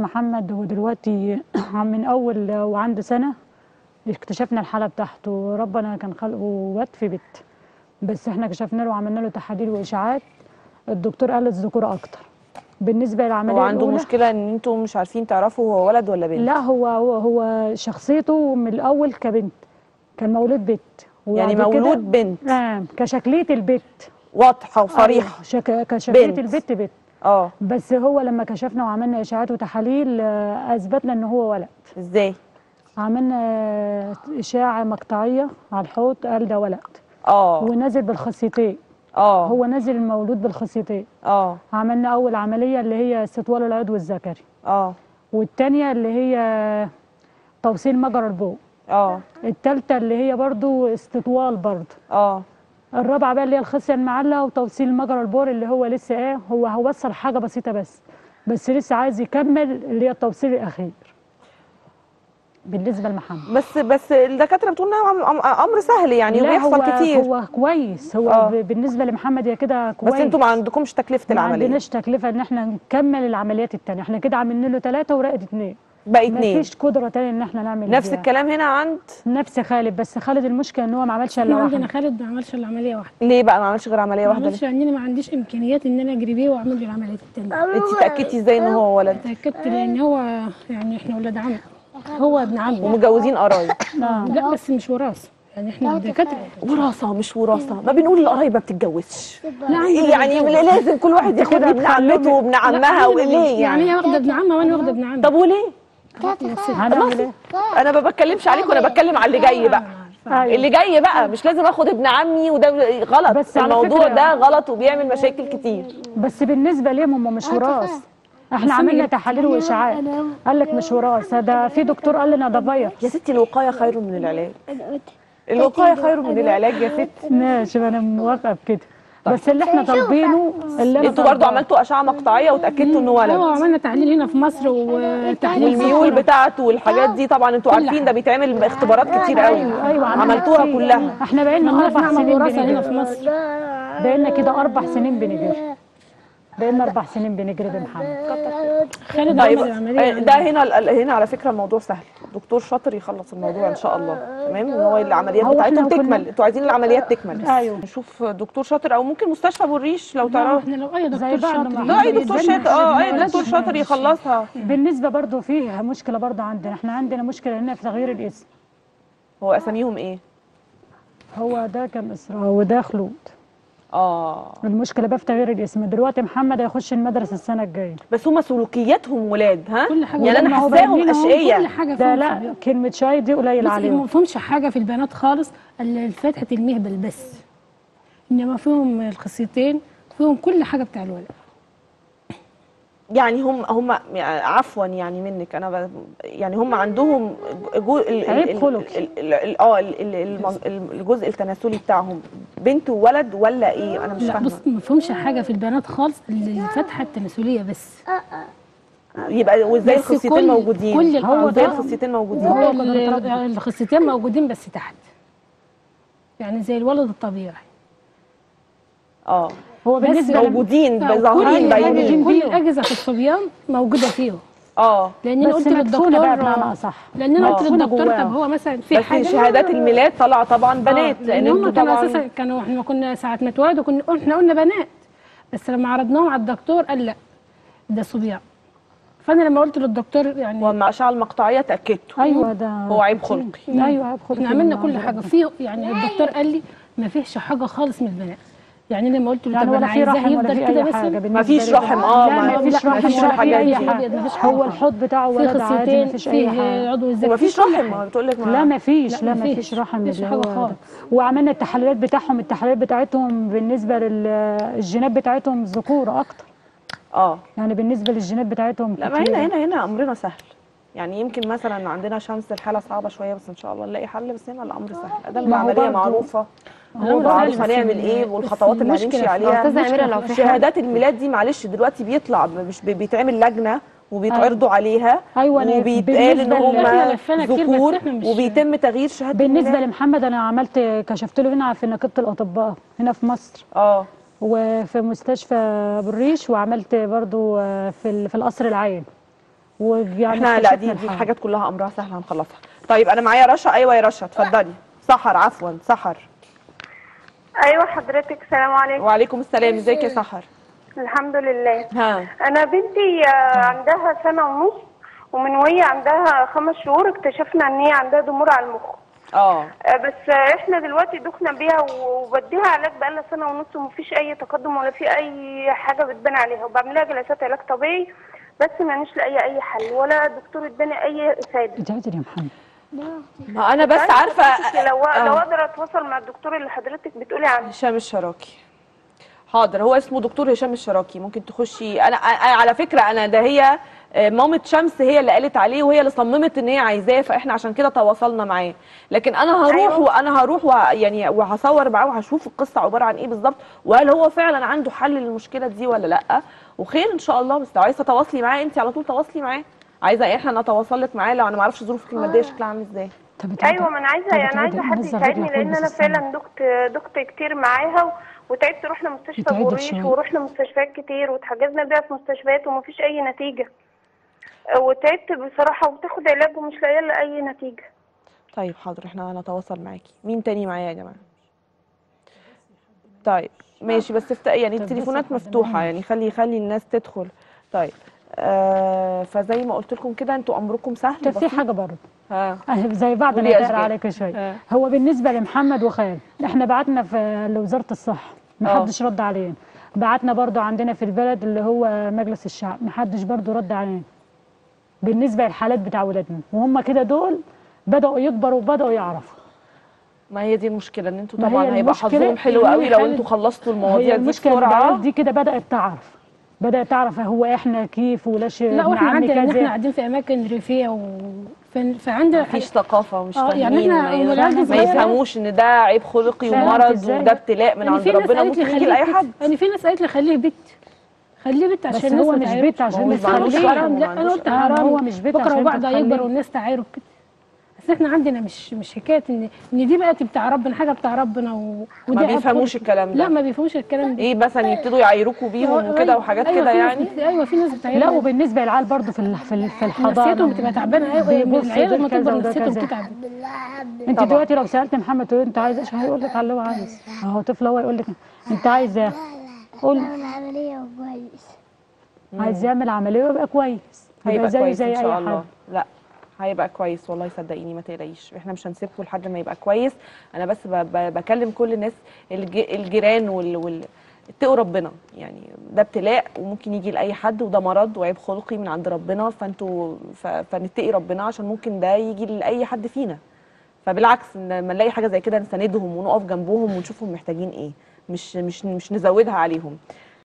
محمد هو دلوقتي من اول وعنده سنه اكتشفنا الحاله بتاعته ربنا كان خلقه واد في بيت بس احنا كشفنا له وعملنا له تحاليل واشاعات الدكتور قال الذكوره اكتر بالنسبه للعمليه هو عنده الأولى مشكله ان انتوا مش عارفين تعرفوا هو ولد ولا بنت لا هو هو هو شخصيته من الاول كبنت كان مولود بنت يعني وبعد كده- مولود بنت آه كشكليه البت واضحه وصريحه أيوة، شك... كشكليه بنت. البت بت اه بس هو لما كشفنا وعملنا اشاعات وتحاليل آه، اثبتنا ان هو ولد ازاي عملنا آه، اشاعه مقطعيه على الحوض قال ده ولد اه ونزل بالخصيتين اه هو نزل المولود بالخصيتين اه عملنا اول عمليه اللي هي استطوال العضو الذكري اه والتانية اللي هي توصيل مجرى البول اه التالتة اللي هي برضو استطوال برضو اه الرابعة بقى اللي هي الخصية المعلة وتوصيل مجرى البول اللي هو لسه ايه هو هوصل حاجة بسيطة بس بس لسه عايز يكمل اللي هي التوصيل الأخير بالنسبة لمحمد بس بس الدكاتره بتقول انه عم- عم- امر سهل يعني لا وبيحصل هو كتير هو كويس هو آه. ب- بالنسبة لمحمد هي كده كويس بس انتوا ما عندكمش تكلفه ما العمليه عندناش تكلفة ان احنا نكمل العمليات التانية احنا كده عملنا له ثلاثة ورقد اتنين باقي ما اتنين فيش قدرة تانية ان احنا نعمل نفس بيها. الكلام هنا عند نفس خالد بس خالد المشكلة ان هو ما عملش الا احنا عندنا واحدة خالد ما عملش الا عمليه واحده ليه بقى ما عملش غير عمليه ما واحده عملش ليه؟ لان ما عنديش امكانيات ان انا اجري بيه واعمل له العمليات التانيه انت اتاكدتي ازاي ان هو ولد اتاكدت لان هو يعني احنا ولاد عم هو ابن عمي ومتجوزين قرايب نعم لا بس مش وراثه يعني احنا دكاتره وراثه مش وراثه ما بنقول القرايب ما بتتجوزش لا عندنا يعني رجالة. لازم كل واحد ياخد ابن عمته وابن لا، عمها عندنا وليه يعني يعني هي واخده ابن عمها وانا واخده ابن عمي طب وليه هنعمل ايه؟ انا ما بتكلمش عليك وانا بتكلم على اللي جاي بقى أيوة. اللي جاي بقى مش لازم اخد ابن عمي وده غلط بس على الموضوع فكرة- ده غلط وبيعمل مشاكل كتير بس بالنسبه ليهم هم مش وراث احنا عملنا تحاليل واشاعات قال لك مش وراث ده في دكتور قال لنا ده فيروس يا ستي الوقايه خير من العلاج الوقايه خير من العلاج يا ستي ماشي انا موافقه بكده بس اللي احنا طالبينه اللي انا انتوا برضو طالباه. عملتوا اشعه مقطعيه وتاكدتوا انه اه ولد عملنا تحليل هنا في مصر وتحليل والميول سكر. بتاعته والحاجات دي طبعا انتوا عارفين ده بيتعمل اختبارات كتير قوي ايوه ايوه عملنا عملتوها كتير. كلها احنا بقينا عملنا اربع معمل سنين وراثه هنا بنجري في مصر بقينا كده اربع سنين بنجري بقينا اربع سنين بنجري بمحمد خالد طيب عمل العمليه آه، ده هنا ال- هنا على فكره الموضوع سهل دكتور شاطر يخلص الموضوع ان شاء الله تمام ان هو العمليات هو بتاعتهم إحنا كنا- تكمل انتوا عايزين العمليات تكمل أيوة. نشوف دكتور شاطر او ممكن مستشفى ابو الريش لو لا، تعرفوا احنا لو اي زي دكتور بعض شاطر ما- لا اي يقدر دكتور يدينا شاطر اه اي بلاش دكتور شاطر يخلصها بالنسبه برضو فيه مشكله برضو عندنا احنا عندنا مشكله هنا في تغيير الاسم هو اساميهم ايه هو ده كان اسراء وده خلود اه المشكله بقى في تغيير الاسم دلوقتي محمد هيخش المدرسه السنه الجايه بس هم سلوكياتهم ولاد ها كل حاجة يعني انا ولما هو حاساهم باين لهم كل اشقياء حاجه ده فيهم لا صبيان. كلمه شاي دي قليل بس ما عليهم فيهمش حاجه في البنات خالص الا فتحه المهبل بس انما فيهم الخصيتين فيهم كل حاجه بتاع الولد يعني هم هم يعني عفوا يعني منك انا ب... يعني هم عندهم جو... ال... ال- عيب ال- خلقي. ال- ال- ال- اه ال- ال- الم- ال- الجزء التناسلي بتاعهم بنت وولد ولا ايه انا مش لا فاهمه بص ما فيهمش حاجه في البنات خالص الا الفتحه التناسليه بس يبقى وازاي بس الخصيتين كل- موجودين كل هو ازاي ده. الخصيتين موجودين هو ال- كان متربي. الخصيتين موجودين بس تحت يعني زي الولد الطبيعي اه هو بس بالنسبه لم- موجودين آه، ظاهرين كل- باينين كل الاجهزه في الصبيان موجوده فيهم اه لان انا بس قلت مدفونه بقى للدكتور بمعنى اصح لان انا قلت مدفونة للدكتور جواهم. طب هو مثلا في بس حاجه شهادات الميلاد طالعه طبعا بنات آه، لان لان هم انتوا كانوا طبعا اساسا كانوا احنا كنا ساعه ما اتولدوا كنا احنا قلنا بنات بس لما عرضناهم على الدكتور قال لا ده صبيان فانا لما قلت للدكتور يعني ومع الاشعه المقطعيه تاكدتوا ايوه ده هو عيب خلقي ايوه عيب خلقي احنا عملنا من كل عند حاجه ربنا. في يعني الدكتور قال لي ما فيش حاجه خالص من البنات يعني لما قلت له يعني طب انا ولا في عايزاه رحم ولا يفضل في كده اي حاجه مثلا بالنسبة مفيش لي. رحم، آه، لا ما- ما فيش لا، رحم مفيش ولا رحم، في اي مفيش حاجه أبيض، مفيش هو حاجة. الحوض بتاعه في ولد عادي ما خصيتين فيش اي فيه حاجه عضو الذكي ومفيش فيه كل رحم حاجة. بتقول لك لا ما فيش لا، لا ما مفيش. فيش رحم مفيش اللي حاجة هو خالص. ده. وعملنا التحاليلات بتاعهم التحاليلات بتاعتهم بالنسبه للجينات بتاعتهم ذكوره اكتر اه يعني بالنسبه للجينات بتاعتهم لا ما كتير. هنا هنا هنا امرنا سهل يعني يمكن مثلا عندنا شمس الحاله صعبه شويه بس ان شاء الله نلاقي حل بس هنا الامر سهل ده ما هو العمليه برضه- معروفه هو هو سهل، معروف بس هنعمل ال- ايه بس والخطوات اللي المشكلة هنمشي في- عليها أستاذة أميرة لو في حاجة- شهادات الميلاد دي معلش دلوقتي بيطلع مش بي- بيتعمل لجنه وبيتعرضوا عليها أيوة، أنا وبيتقال ان بالنسبة ل- هم إحنا لفينا كتير، بس ذكور إحنا مش- وبيتم تغيير شهاده بالنسبه الميلاد. لمحمد انا عملت كشفت له هنا في نقابه الاطباء هنا في مصر اه وفي مستشفى بالريش وعملت برضو آه، في ال- في القصر العين ويعني احنا لا اكتشفنا دي دي الحالة. الحاجات كلها امرها سهل هنخلصها طيب انا معايا رشا ايوه يا رشا اتفضلي سحر عفوا سحر ايوه حضرتك سلام عليكم وعليكم السلام ازيك يا سحر الحمد لله ها انا بنتي آه، عندها سنه ونص ومن وهي عندها خمس شهور اكتشفنا ان هي عندها ضمور على المخ اه آه، بس آه، احنا دلوقتي دخنا بيها وبديها علاج بقالها سنه ونص ومفيش اي تقدم ولا في اي حاجه بتبان عليها وبعمل لها جلسات علاج طبيعي بس مانيش لاقيه اي حل ولا دكتور اداني اي افاده اتعدل يا محمد ما انا بس عارفه حضرتك لو لو آه. اقدر اتواصل مع الدكتور اللي حضرتك بتقولي عنه هشام الشراكي حاضر هو اسمه دكتور هشام الشراكي ممكن تخشي انا, أنا على فكره انا ده هي آه، مامة شمس هي اللي قالت عليه وهي اللي صممت ان هي عايزاه فاحنا عشان كده تواصلنا معاه لكن انا هروح أيوة. وانا هروح وه- يعني وهصور معاه وهشوف القصه عباره عن ايه بالظبط وهل هو فعلا عنده حل للمشكله دي ولا لا وخير ان شاء الله بس لو عايزه تواصلي معاه انت على طول تواصلي معاه عايزه احنا نتواصل لك معاه لو انا ما اعرفش ظروفك الماديه شكلها عامل ازاي طب اتعدل. ايوه ما انا عايزه طب انا اتعدل. عايزه حد نزل يساعدني رجلك لان والبس انا السنة. فعلا دكت دكت كتير معاها و- وتعبت رحنا مستشفى اتعدل بوريش شوية. ورحنا مستشفيات كتير واتحجزنا بيها في مستشفيات ومفيش اي نتيجه وتعبت بصراحه وبتاخد علاج ومش لاقيه لها اي نتيجه طيب حاضر احنا هنتواصل معاكي مين تاني معايا يا جماعه طيب ماشي بس افت... يعني طب بس التليفونات لحد مفتوحه ما يعني خلي خلي الناس تدخل طيب آه فزي ما قلت لكم كده انتوا امركم سهل طب في بسيط. حاجه برضه ها أه، زي بعض قولي انا يا داير أشجان. عليك شويه آه. هو بالنسبه لمحمد وخال احنا بعتنا في لوزاره الصحه ما آه. حدش رد علينا بعتنا برضو عندنا في البلد اللي هو مجلس الشعب ما حدش برضو رد علينا بالنسبه للحالات بتاع ولادنا وهم كده دول بداوا يكبروا وبداوا يعرفوا ما هي دي المشكله ان انتوا ما هي طبعا هيبقى المشكلة حظهم حلو إن قوي هي لو حالة- انتوا خلصتوا هي المواضيع دي المشكله إن بسرعه العيال دي كده بدات تعرف بدات تعرف هو احنا كيف ولاش لا ابن واحنا عمي عندنا ان احنا يعني كذا قاعدين في اماكن ريفيه و ف- فعندنا مفيش ثقافه ومش آه، فاهمين يعني إحنا ما- والعيال دي ما صغيرة. يفهموش ان ده عيب خلقي فاهمة ومرض إزاي؟ وده ابتلاء من يعني عند في ناس ربنا قالت لي ممكن يجي لاي خليه حد بيت يعني في ناس قالت لي خليه بيت خليه بيت عشان بس الناس هو ما مش تعرفش. بيت عشان هو الناس مش معندوش تخليه. رحم لا وما انا قلت آه، حرام هو مش بيت بكره عشان وبعد تخليه. يكبر والناس تعايره كده بس احنا عندنا مش مش حكايه ان ان دي بقت بتاع ربنا حاجه بتاع ربنا و... ما ودي عيب بيفهموش خلق. الكلام ده لا ما بيفهموش الكلام ده ايه مثلا يبتدوا يعايروكوا بيهم وكده وحاجات أيوة كده في ناس يعني بت- ايوه في ناس بتعير لا وبالنسبه للعيال برضو في ال- في ال- في الحضانه نفسيتهم بتبقى تعبانه ايوه بيبص العيال ده لما كذا تكبر وده نفسيتهم كذا. بتتعب انت طبعا. دلوقتي لو سالت محمد تقول له انت عايز ايش هيقول لك على اللي هو عايز اهو طفل هو يقول لك انت عايز ايه قول اعمل عملية كويس عايز يعمل عمليه ويبقى كويس هيبقى يبقى زيه كويس زي ان شاء اي الله حد لا هيبقى كويس والله صدقيني ما تقلقيش احنا مش هنسيبكم لحد ما يبقى كويس انا بس ب... ب... بكلم كل الناس الج... الجيران وال... وال... اتقوا ربنا يعني ده ابتلاء وممكن يجي لاي حد وده مرض وعيب خلقي من عند ربنا فانتوا ف... فنتقي ربنا عشان ممكن ده يجي لاي حد فينا فبالعكس ان لما نلاقي حاجه زي كده نساندهم ونقف جنبهم ونشوفهم محتاجين ايه مش مش مش نزودها عليهم